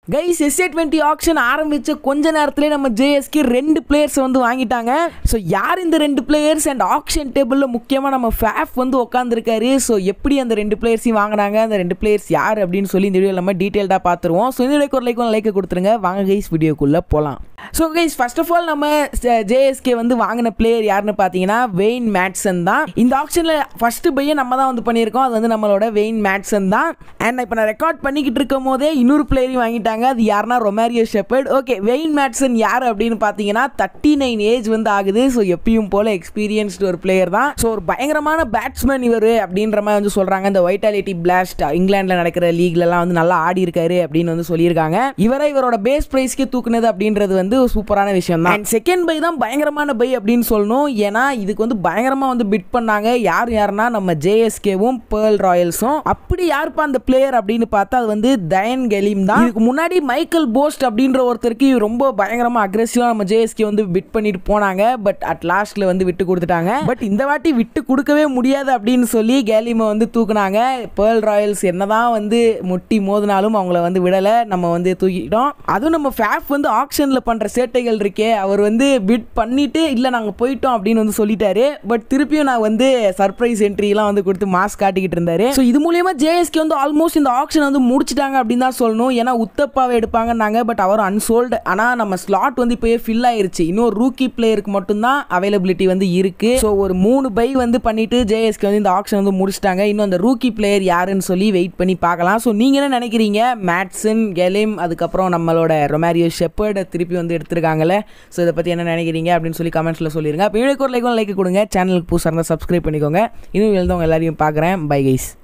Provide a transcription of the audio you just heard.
guys S A twenty action ஆரம்பிச்ச கொஞ்ச நேரத்திலே நம்ம ஜேஎஸ்கே ரெண்டு பிளேயர்ஸ் வந்து வாங்கிட்டாங்க ஸோ யார் இந்த ரெண்டு பிளேயர்ஸ் அண்ட் ஆக்ஷன் டேபிளில் முக்கியமாக நம்ம ஃபேஃப் வந்து உட்காந்துருக்காரு ஸோ எப்படி அந்த ரெண்டு பிளேயர்ஸையும் வாங்கினாங்க அந்த ரெண்டு பிளேயர்ஸ் யார் அப்படின்னு சொல்லி இந்த வீடியோ நம்ம டீட்டெயில்டாக பார்த்துருவோம் ஸோ இந்த வீடியோக்கு ஒரு லைக் லைக் கொடுத்துருங்க வாங்க கைஸ் வீடியோக்குள்ளே போகலாம் so guys first of all நம்ம ஜேஎஸ்கே வந்து வாங்கின பிளேயர் யாருன்னு பார்த்தீங்கன்னா வெயின் மேட்சன் தான் இந்த ஆப்ஷனில் ஃபர்ஸ்ட் பையை நம்ம தான் வந்து பண்ணியிருக்கோம் அது வந்து நம்மளோட வெயின் மேட்சன் தான் அண்ட் இப்போ நான் ரெக்கார்ட் பண்ணிக்கிட்டு இருக்கும் போதே இன்னொரு பிளேயரையும் வாங்கிட்டாங்க அது யாருன்னா Romario Shepherd okay Wayne Madsen யார் அப்படின்னு பார்த்தீங்கன்னா தேர்ட்டி நைன் ஏஜ் வந்து ஆகுது ஸோ எப்பயும் போல எக்ஸ்பீரியன்ஸ்டு ஒரு பிளேயர் தான் ஸோ ஒரு பயங்கரமான பேட்ஸ்மேன் இவர் அப்படின்ற மாதிரி வந்து சொல்கிறாங்க இந்த வைட்டாலிட்டி பிளாஸ்ட் இங்கிலாண்டில் நடக்கிற லீக்லலாம் வந்து நல்லா ஆடி இருக்காரு அப்படின்னு வந்து சொல்லியிருக்காங்க இவரை இவரோட பேஸ் ப்ரைஸ்க்கே தூக்குனது அப்படின்றது வந்து ஒரு சூப்பரான விஷயம் தான் செகண்ட் பை தான் பயங்கரமான பை அப்படின்னு சொல்லணும் ஏன்னா இதுக்கு வந்து பயங்கரமாக வந்து பிட் பண்ணாங்க யார் யாருன்னா நம்ம ஜேஎஸ்கேவும் பேர்ல் ராயல்ஸும் அப்படி யாருப்பா அந்த பிளேயர் அப்படின்னு பார்த்தா அது வந்து தயன் கெலீம் தான் இதுக்கு முன்னாடி மைக்கேல் போஸ்ட் அப்படின்ற ஒருத்தருக்கு இவர் ரொம்ப பயங்கரமாக அக்ரெசிவாக நம்ம ஜேஎஸ்கே வந்து பிட் பண்ணிட்டு போனாங்க பட் அட் லாஸ்ட்ல வந்து விட்டு கொடுத்துட்டாங்க பட் இந்த வாட்டி விட்டு கொடுக்கவே முடியாது அப்படின்னு சொல்லி கேலிமை வந்து தூக்குனாங்க பேர்ல் ராயல்ஸ் என்னதான் வந்து முட்டி மோதினாலும் அவங்கள வந்து விடலை நம்ம வந்து தூக்கிட்டோம் அதுவும் நம்ம ஃபேஃப் வந்து ஆக்ஷனில் பண்ணுற சேட்டைகள் இருக்கே அவர் வந்து பிட் பண்ணிட்டு இல்லை நாங்கள் போயிட்டோம் அப்படின்னு வந்து சொல்லிட்டாரு பட் திருப்பியும் நான் வந்து சர்ப்ரைஸ் என்ட்ரிலாம் வந்து கொடுத்து மாஸ் காட்டிக்கிட்டு இருந்தாரு ஸோ இது மூலியமா ஜேஎஸ்கே வந்து ஆல்மோஸ்ட் இந்த ஆக்ஷன் வந்து முடிச்சிட்டாங்க அப்படின்னு தான் சொல்லணும் ஏன்னா உத்தப்பாவை எடுப்பாங்கன்னாங்க பட் அவர் அன்சோல்டு ஆனால் நம்ம ஸ்லாட் வந்து இப்போயே ஃபில் ஆயிருச்சு இன்னும் ரூக்கி பிளேயருக்கு மட்டும்தான் அவைலபிலிட்டி வந்து இருக்கு ஸோ ஒரு மூணு பை வந்து பண்ணிட்டு ஜேஎஸ்கே வந்து இந்த ஆக்ஷன் வந்து முடிச்சிட்டாங்க இன்னும் அந்த ரூக்கி பிளேயர் யாருன்னு சொல்லி வெயிட் பண்ணி பார்க்கலாம் ஸோ நீங்க என்ன நினைக்கிறீங்க மேட்சன் கெலிம் அதுக்கப்புறம் நம்மளோட ரொமாரியோ ஷெப்பர்டை திருப்பி வந்து எடுத்திருக்காங்கல்ல ஸோ இதை பற்றி என்ன நினைக்கிறீங்க அப்படின்னு சொல்லி கமெண்ட்ஸில் சொல்லிருங்க அப்போ வீடியோக்கு ஒரு லைக் லைக் கொடுங்க சேனலுக்கு புதுசாக இருந்தால் சப்ஸ்கிரைப் பண்ணிக்கோங்க இன்னும் எழுந்தவங்க எல்லாரையும் பார்க்குறேன் பை கைஸ்